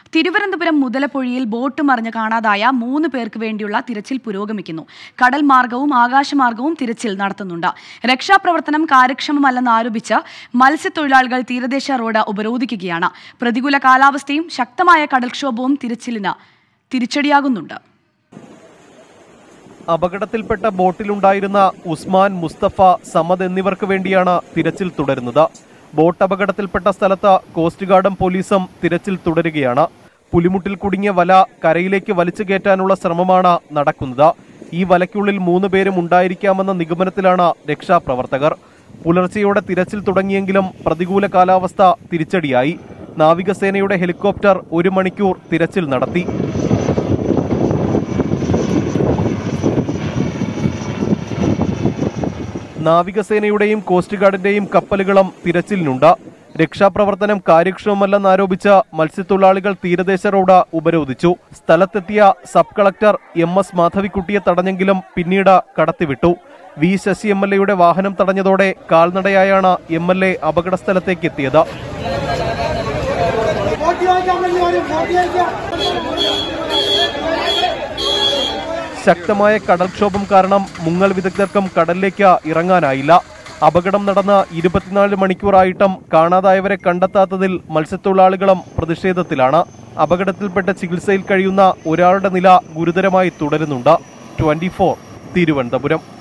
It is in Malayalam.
തിരുവനന്തപുരം മുതലപ്പൊഴിയിൽ ബോട്ട് മറിഞ്ഞ് കാണാതായ മൂന്ന് പേർക്ക് വേണ്ടിയുള്ള തിരച്ചിൽ പുരോഗമിക്കുന്നു കടൽ മാർഗവും ആകാശമാർഗവും തിരച്ചിൽ നടത്തുന്നുണ്ട് രക്ഷാപ്രവർത്തനം കാര്യക്ഷമമല്ലെന്ന് ആരോപിച്ച് മത്സ്യത്തൊഴിലാളികൾ തീരദേശ റോഡ് ഉപരോധിക്കുകയാണ് പ്രതികൂല കാലാവസ്ഥയും ശക്തമായ കടൽക്ഷോഭവും തിരച്ചിലിന് തിരിച്ചടിയാകുന്നുണ്ട് അപകടത്തിൽപ്പെട്ട ബോട്ടിലുണ്ടായിരുന്ന ഉസ്മാൻ മുസ്തഫ സമദ് എന്നിവർക്ക് വേണ്ടിയാണ് തിരച്ചിൽ തുടരുന്നത് ബോട്ട് അപകടത്തിൽപ്പെട്ട സ്ഥലത്ത് കോസ്റ്റ് ഗാർഡും പോലീസും തിരച്ചിൽ തുടരുകയാണ് പുലിമുട്ടിൽ കുടുങ്ങിയ വല കരയിലേക്ക് വലിച്ചു കയറ്റാനുള്ള ശ്രമമാണ് നടക്കുന്നത് ഈ വലയ്ക്കുള്ളിൽ മൂന്ന് പേരും ഉണ്ടായിരിക്കാമെന്ന നിഗമനത്തിലാണ് രക്ഷാപ്രവർത്തകർ പുലർച്ചെയോടെ തിരച്ചിൽ തുടങ്ങിയെങ്കിലും പ്രതികൂല കാലാവസ്ഥ തിരിച്ചടിയായി നാവികസേനയുടെ ഹെലികോപ്റ്റർ ഒരു മണിക്കൂർ തിരച്ചിൽ നടത്തി നാവികസേനയുടെയും കോസ്റ്റ് ഗാർഡിന്റെയും കപ്പലുകളും തിരച്ചിലിനുണ്ട് രക്ഷാപ്രവർത്തനം കാര്യക്ഷമമല്ലെന്നാരോപിച്ച് മത്സ്യത്തൊഴിലാളികൾ തീരദേശ റോഡ് ഉപരോധിച്ചു സ്ഥലത്തെത്തിയ സബ് കളക്ടർ എം എസ് മാധവിക്കുട്ടിയെ തടഞ്ഞെങ്കിലും പിന്നീട് കടത്തിവിട്ടു വി ശശി എം എൽ എയുടെ വാഹനം തടഞ്ഞതോടെ കാൽനടയായാണ് എം എൽ എ അപകടസ്ഥലത്തേക്ക് എത്തിയത് ശക്തമായ കടൽക്ഷോഭം കാരണം മുങ്ങൽ വിദഗ്ധർക്കും കടലിലേക്ക് ഇറങ്ങാനായില്ല അപകടം നടന്ന ഇരുപത്തിനാല് മണിക്കൂറായിട്ടും കാണാതായവരെ കണ്ടെത്താത്തതിൽ മത്സ്യത്തൊഴിലാളികളും പ്രതിഷേധത്തിലാണ് അപകടത്തിൽപ്പെട്ട ചികിത്സയിൽ കഴിയുന്ന ഒരാളുടെ നില ഗുരുതരമായി തുടരുന്നുണ്ട് ട്വന്റി തിരുവനന്തപുരം